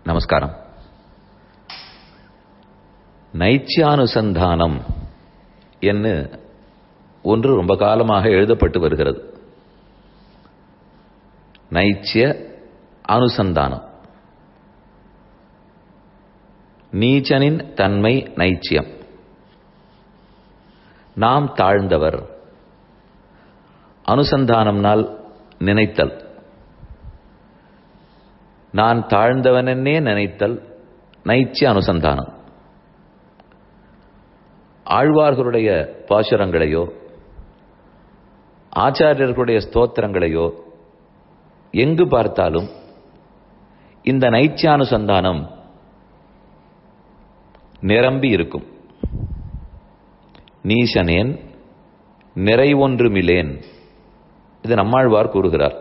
நமஸ்காரம் நைச்சியானுசந்தானம் என்று ஒன்று ரொம்ப காலமாக எழுதப்பட்டு வருகிறது நைச்சிய அனுசந்தானம் நீச்சனின் தன்மை நைச்சியம் நாம் தாழ்ந்தவர் அனுசந்தானம்னால் நினைத்தல் நான் தாழ்ந்தவனன்னே நினைத்தல் நைச்சிய அனுசந்தானம் ஆழ்வார்களுடைய பாசுரங்களையோ ஆச்சாரியர்களுடைய ஸ்தோத்திரங்களையோ எங்கு பார்த்தாலும் இந்த நைச்சியானுசந்தானம் நிரம்பி இருக்கும் நீசனேன் நிறைவொன்றுமிலேன் இது நம்மாழ்வார் கூறுகிறார்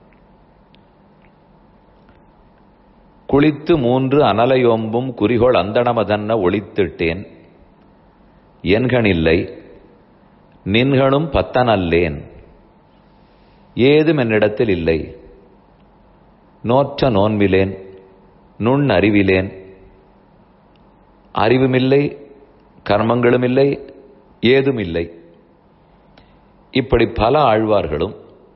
குளித்து மூன்று அனலையோம்பும் குறிகோள் அந்தணமதன்ன ஒளித்திட்டேன் என்கணில்லை நின்கணும் பத்தனல்லேன் ஏதும் என்னிடத்தில் இல்லை நோற்ற நோன்பிலேன் நுண் அறிவிலேன் அறிவுமில்லை கர்மங்களும் இல்லை ஏதும் இல்லை இப்படி பல ஆழ்வார்களும்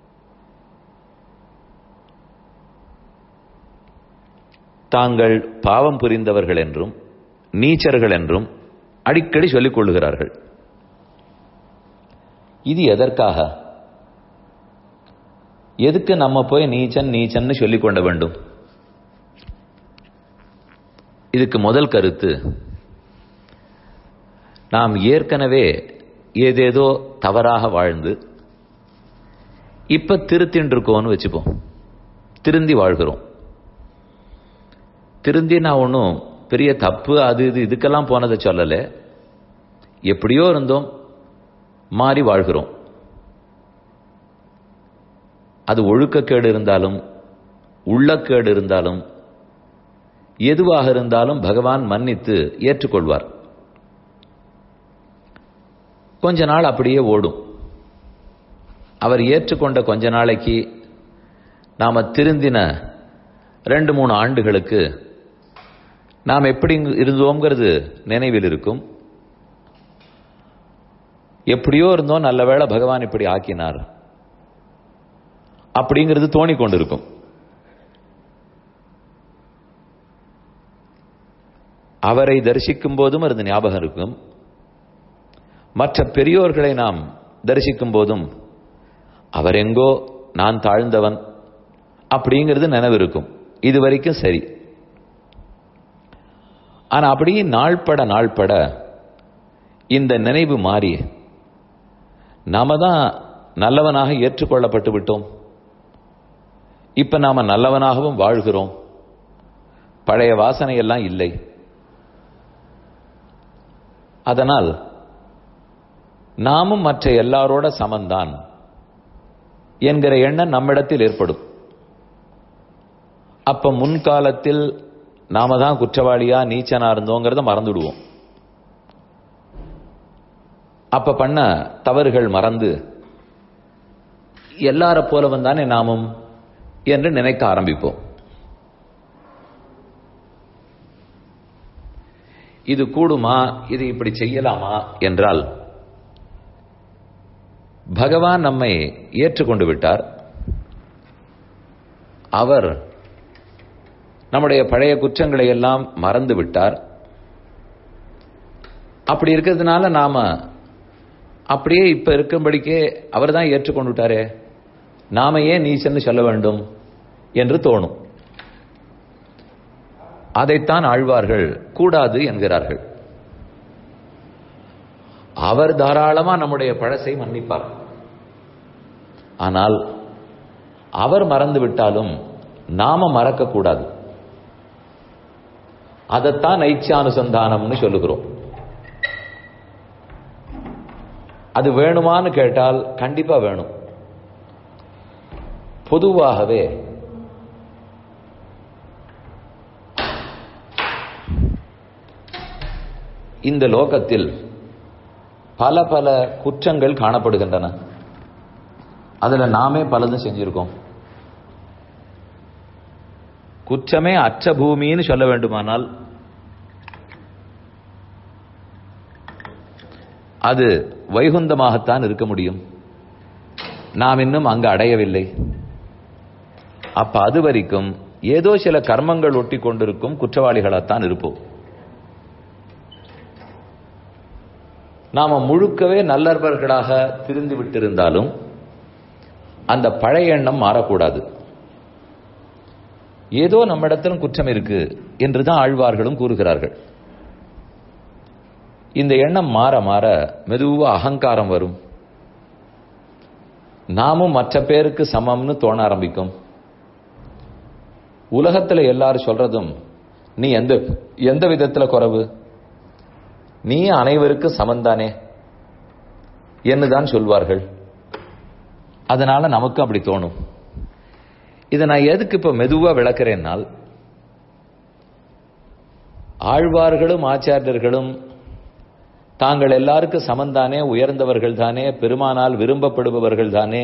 தாங்கள் பாவம் புரிந்தவர்கள் என்றும் நீச்சர்கள் என்றும் அடிக்கடி சொல்லிக் கொள்ளுகிறார்கள் இது எதற்காக எதுக்கு நம்ம போய் நீச்சன் நீச்சன்னு சொல்லிக் கொள்ள வேண்டும் இதுக்கு முதல் கருத்து நாம் ஏற்கனவே ஏதேதோ தவறாக வாழ்ந்து இப்ப திருத்தின்னு இருக்கோம்னு வச்சுப்போம் திருந்தி வாழ்கிறோம் திருந்தி நான் ஒன்றும் பெரிய தப்பு அது இது இதுக்கெல்லாம் போனதை சொல்லலை எப்படியோ இருந்தோம் மாறி வாழ்கிறோம் அது ஒழுக்கக்கேடு இருந்தாலும் உள்ளக்கேடு இருந்தாலும் எதுவாக இருந்தாலும் பகவான் மன்னித்து ஏற்றுக்கொள்வார் கொஞ்ச நாள் அப்படியே ஓடும் அவர் ஏற்றுக்கொண்ட கொஞ்ச நாளைக்கு நாம திருந்தின ரெண்டு மூணு ஆண்டுகளுக்கு நாம் எப்படி இருந்தோங்கிறது நினைவில் இருக்கும் எப்படியோ இருந்தோம் நல்ல வேளை பகவான் இப்படி ஆக்கினார் அப்படிங்கிறது தோணிக்கொண்டிருக்கும் அவரை தரிசிக்கும் போதும் அது ஞாபகம் இருக்கும் மற்ற பெரியோர்களை நாம் தரிசிக்கும் போதும் அவர் எங்கோ நான் தாழ்ந்தவன் அப்படிங்கிறது நினைவு இருக்கும் இது வரைக்கும் சரி ஆனா அப்படியே நாள்பட நாள்பட இந்த நினைவு மாறி நாம தான் நல்லவனாக ஏற்றுக்கொள்ளப்பட்டு விட்டோம் இப்ப நாம நல்லவனாகவும் வாழ்கிறோம் பழைய வாசனை எல்லாம் இல்லை அதனால் நாமும் மற்ற எல்லாரோட சமந்தான் என்கிற எண்ணம் நம்மிடத்தில் ஏற்படும் அப்ப முன்காலத்தில் நாம தான் குற்றவாளியா நீச்சனா இருந்தோங்கிறத மறந்துடுவோம் அப்ப பண்ண தவறுகள் மறந்து எல்லார போலவும் தானே நாமும் என்று நினைக்க ஆரம்பிப்போம் இது கூடுமா இது இப்படி செய்யலாமா என்றால் பகவான் நம்மை ஏற்றுக்கொண்டு விட்டார் அவர் நம்முடைய பழைய குற்றங்களை எல்லாம் மறந்து விட்டார் அப்படி இருக்கிறதுனால நாம அப்படியே இப்ப இருக்கும்படிக்கே அவர் தான் ஏற்றுக்கொண்டு விட்டாரே நாம ஏன் நீச்சன்னு சொல்ல வேண்டும் என்று தோணும் அதைத்தான் ஆழ்வார்கள் கூடாது என்கிறார்கள் அவர் தாராளமா நம்முடைய பழசை மன்னிப்பார் ஆனால் அவர் மறந்து விட்டாலும் நாம மறக்க கூடாது அதைத்தான் நைச்சியானுசந்தானம்னு சொல்லுகிறோம் அது வேணுமான்னு கேட்டால் கண்டிப்பா வேணும் பொதுவாகவே இந்த லோகத்தில் பல பல குற்றங்கள் காணப்படுகின்றன அதுல நாமே பலதும் செஞ்சிருக்கோம் குற்றமே அற்ற பூமின்னு சொல்ல வேண்டுமானால் அது வைகுந்தமாகத்தான் இருக்க முடியும் நாம் இன்னும் அங்கு அடையவில்லை அப்ப அது வரைக்கும் ஏதோ சில கர்மங்கள் ஒட்டி கொண்டிருக்கும் குற்றவாளிகளாத்தான் இருப்போம் நாம முழுக்கவே நல்லவர்களாக திரிந்து விட்டிருந்தாலும் அந்த பழைய எண்ணம் மாறக்கூடாது ஏதோ நம்மிடத்திலும் குற்றம் இருக்கு என்றுதான் ஆழ்வார்களும் கூறுகிறார்கள் இந்த எண்ணம் மாற மாற மெதுவா அகங்காரம் வரும் நாமும் மற்ற பேருக்கு சமம்னு தோண ஆரம்பிக்கும் உலகத்துல எல்லாரும் சொல்றதும் நீ எந்த எந்த விதத்துல குறைவு நீ அனைவருக்கும் சமந்தானே என்னதான் சொல்வார்கள் அதனால நமக்கும் அப்படி தோணும் இதை நான் எதுக்கு இப்ப மெதுவா விளக்குறேன்னால் ஆழ்வார்களும் ஆச்சாரியர்களும் தாங்கள் எல்லாருக்கும் சமந்தானே உயர்ந்தவர்கள் தானே பெருமானால் விரும்பப்படுபவர்கள் தானே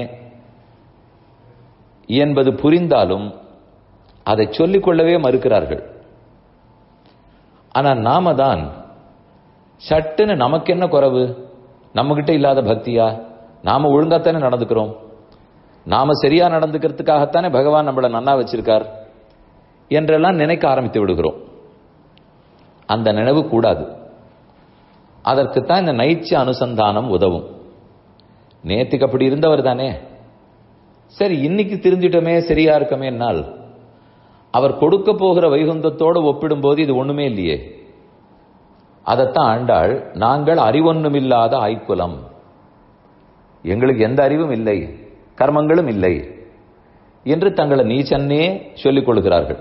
என்பது புரிந்தாலும் அதை சொல்லிக்கொள்ளவே மறுக்கிறார்கள் ஆனா நாம தான் சட்டுன்னு நமக்கு என்ன குறைவு நம்மகிட்ட இல்லாத பக்தியா நாம ஒழுங்காத்தானே நடந்துக்கிறோம் நாம சரியா நடந்துக்கிறதுக்காகத்தானே பகவான் நம்மள நன்னா வச்சிருக்கார் என்றெல்லாம் நினைக்க ஆரம்பித்து விடுகிறோம் அந்த நினைவு கூடாது அதற்குத்தான் இந்த நைச்சிய அனுசந்தானம் உதவும் நேத்துக்கு அப்படி இருந்தவர் தானே சரி இன்னைக்கு தெரிஞ்சிட்டோமே சரியா இருக்கமே என்னால் அவர் கொடுக்க போகிற வைகுந்தத்தோடு ஒப்பிடும்போது இது ஒண்ணுமே இல்லையே அதைத்தான் ஆண்டாள் நாங்கள் அறிவொன்னுமில்லாத ஆய்க்குலம் எங்களுக்கு எந்த அறிவும் இல்லை கர்மங்களும் இல்லை என்று தங்களை நீச்சன்னே சொல்லிக் கொள்கிறார்கள்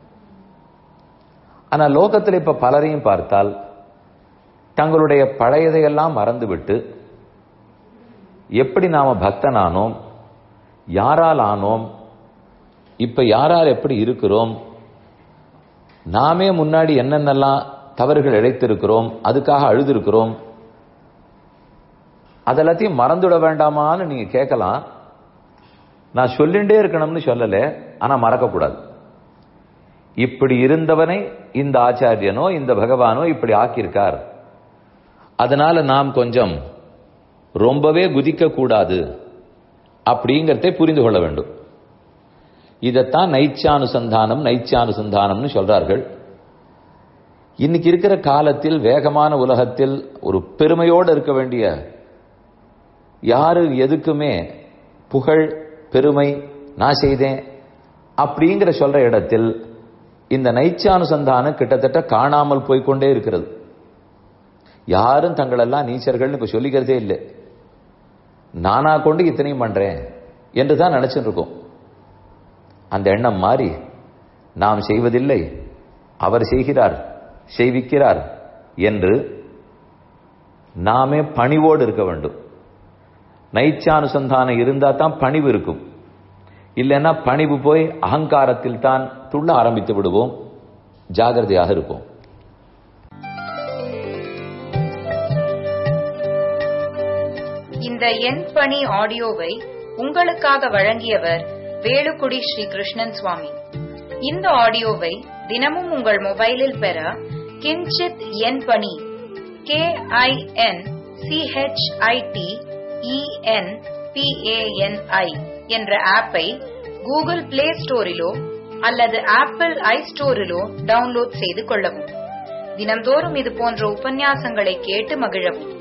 ஆனா லோகத்தில் இப்ப பலரையும் பார்த்தால் தங்களுடைய பழையதையெல்லாம் மறந்துவிட்டு எப்படி நாம பக்தனானோம் யாரால் ஆனோம் இப்ப யாரால் எப்படி இருக்கிறோம் நாமே முன்னாடி என்னென்னலாம் தவறுகள் இழைத்திருக்கிறோம் அதுக்காக அழுதிருக்கிறோம் அதெல்லாத்தையும் மறந்துவிட வேண்டாமான்னு நீங்க கேட்கலாம் நான் சொல்லிண்டே இருக்கணும்னு சொல்லல ஆனா மறக்கக்கூடாது இப்படி இருந்தவனை இந்த ஆச்சாரியனோ இந்த பகவானோ இப்படி ஆக்கியிருக்கார் அதனால நாம் கொஞ்சம் ரொம்பவே குதிக்க கூடாது அப்படிங்கறதை புரிந்து கொள்ள வேண்டும் இதைத்தான் நைச்சானுசந்தானம் நைச்சானுசந்தானம்னு சொல்றார்கள் இன்னைக்கு இருக்கிற காலத்தில் வேகமான உலகத்தில் ஒரு பெருமையோடு இருக்க வேண்டிய யாரு எதுக்குமே புகழ் பெருமை நான் செய்தேன் அப்படிங்கிற சொல்ற இடத்தில் இந்த நைச்சானுசந்தானம் கிட்டத்தட்ட காணாமல் போய்கொண்டே இருக்கிறது யாரும் தங்களெல்லாம் நீச்சர்கள்னு இப்ப சொல்லிக்கிறதே இல்லை நானா கொண்டு இத்தனையும் பண்றேன் என்று தான் நினைச்சுட்டு இருக்கோம் அந்த எண்ணம் மாறி நாம் செய்வதில்லை அவர் செய்கிறார் செய்விக்கிறார் என்று நாமே பணிவோடு இருக்க வேண்டும் நைச்சானுசந்தானம் இருந்தா தான் பணிவு இருக்கும் இல்லைன்னா பணிவு போய் அகங்காரத்தில் தான் துள்ள ஆரம்பித்து விடுவோம் ஜாகிரதையாக இருப்போம் இந்த என் பணி ஆடியோவை உங்களுக்காக வழங்கியவர் வேலுக்குடி ஸ்ரீ கிருஷ்ணன் சுவாமி இந்த ஆடியோவை தினமும் உங்கள் மொபைலில் பெற கிஞ்சித் என் பணி கே ஐ என் சிஹெச்ஐடி இஎன் பிஏஎன்ஐ என்ற ஆப்பை கூகுள் பிளே ஸ்டோரிலோ அல்லது ஆப்பிள் ஐ ஸ்டோரிலோ டவுன்லோட் செய்து கொள்ளவும் தினம்தோறும் இது போன்ற உபன்யாசங்களை கேட்டு மகிழவும்